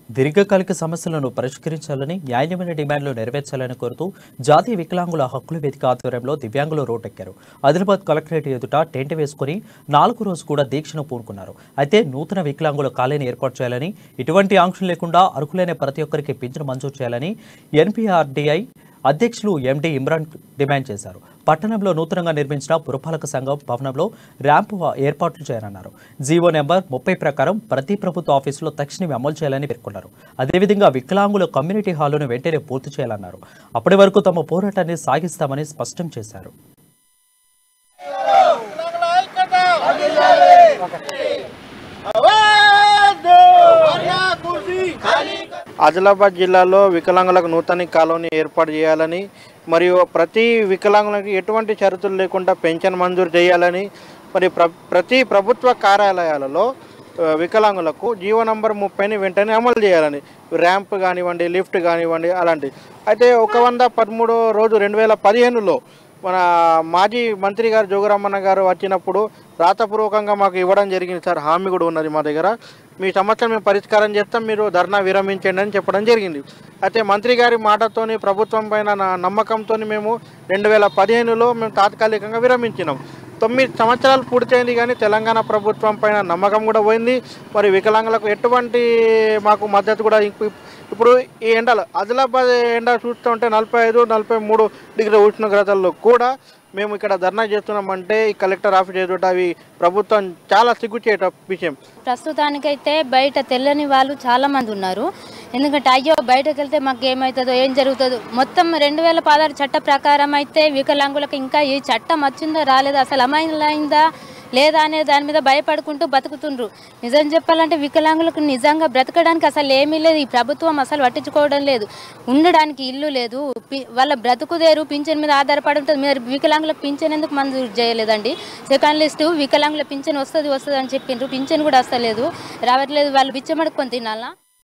దీర్ఘకాలిక సమస్యలను పరిష్కరించాలని న్యాయమైన డిమాండ్లు నెరవేర్చాలని కోరుతూ జాతీయ వికలాంగుల హక్కుల వేదిక ఆధ్వర్యంలో దివ్యాంగులు రోడ్డెక్కారు ఆదిలాబాద్ కలెక్టరేట్ ఎదుట టెంట్ వేసుకుని నాలుగు రోజు కూడా దీక్షను పూనుకున్నారు అయితే నూతన వికలాంగుల కాలేని ఏర్పాటు చేయాలని ఇటువంటి ఆంక్షలు లేకుండా అర్హులైన ప్రతి ఒక్కరికి పింఛను మంజూరు చేయాలని ఎన్పీఆర్డీఐ అధ్యక్షులు ఎండి ఇమ్రాన్ డిమాండ్ చేశారు పట్టణంలో నూతనంగా నిర్మించిన పురపాలక సంఘం భవనంలో ర్యాంపు ఏర్పాట్లు చేయాలన్నారు జీవో నెంబర్ ముప్పై ప్రకారం ప్రతి ప్రభుత్వ ఆఫీసులో తక్షణమే అమలు చేయాలని పేర్కొన్నారు అదేవిధంగా వికలాంగుల కమ్యూనిటీ హాలును వెంటనే పూర్తి చేయాలన్నారు అప్పటి వరకు తమ పోరాటాన్ని సాగిస్తామని స్పష్టం చేశారు ఆదిలాబాద్ జిల్లాలో వికలాంగులకు నూతన కాలనీ ఏర్పాటు చేయాలని మరియు ప్రతి వికలాంగులకు ఎటువంటి షరతులు లేకుండా పెన్షన్ మంజూరు చేయాలని మరి ప్ర ప్రతి ప్రభుత్వ కార్యాలయాలలో ఆ, వికలాంగులకు జీవో నంబర్ ముప్పైని వెంటనే అమలు చేయాలని ర్యాంప్ కానివ్వండి లిఫ్ట్ కానివ్వండి అలాంటి అయితే ఒక వంద పదమూడో రోజు రెండు వేల పదిహేనులో మన మాజీ మంత్రి గారు జోగురామన్న గారు వచ్చినప్పుడు రాతపూర్వకంగా మాకు ఇవ్వడం జరిగింది సార్ హామీ కూడా ఉన్నది మా దగ్గర మీ సమస్యను మేము పరిష్కారం చేస్తాం మీరు ధర్నా విరమించండి అని చెప్పడం జరిగింది అయితే మంత్రి గారి మాటతోని ప్రభుత్వం పైన నా నమ్మకంతో మేము రెండు వేల పదిహేనులో మేము తాత్కాలికంగా విరమించినాం తొమ్మిది సంవత్సరాలు పూర్తయింది కానీ తెలంగాణ ప్రభుత్వం పైన నమ్మకం కూడా పోయింది మరి వికలాంగులకు ఎటువంటి మాకు మద్దతు కూడా ఇప్పు- ఇప్పుడు ఈ ఎండలు ఆదిలాబాద్ ఎండ చూస్తుంటే నలభై ఐదు నలభై మూడు డిగ్రీ ఉష్ణోగ్రతల్లో కూడా మేము ఇక్కడ ధర్నా చేస్తున్నామంటే ఈ కలెక్టర్ ఆఫీస్ ఎదుట అవి ప్రభుత్వం చాలా సిగ్గుచేట విషయం ప్రస్తుతానికైతే బయట తెల్లని వాళ్ళు చాలా మంది ఉన్నారు ఎందుకంటే అయ్యో బయటకు వెళ్తే మాకు ఏమవుతుందో ఏం జరుగుతుందో మొత్తం రెండు వేల పదహారు చట్ట ప్రకారం అయితే వికలాంగులకు ఇంకా ఈ చట్టం వచ్చిందో రాలేదో అసలు అమైందా లేదా అనే దాని మీద భయపడుకుంటూ బతుకుతుండ్రు నిజం చెప్పాలంటే వికలాంగులకు నిజంగా బ్రతకడానికి అసలు ఏమీ లేదు ఈ ప్రభుత్వం అసలు పట్టించుకోవడం లేదు ఉండడానికి ఇల్లు లేదు పి- వాళ్ళ బ్రతుకుదేరు పింఛన్ మీద ఆధారపడి ఉంటుంది మీరు వికలాంగులకు పింఛన్ ఎందుకు మంజూరు చేయలేదండి సెకండ్ లిస్టు వికలాంగుల పింఛన్ వస్తుంది వస్తుంది అని చెప్పిండ్రు పింఛన్ కూడా వస్తలేదు రావట్లేదు వాళ్ళు బిచ్చమడుకొని తినాలా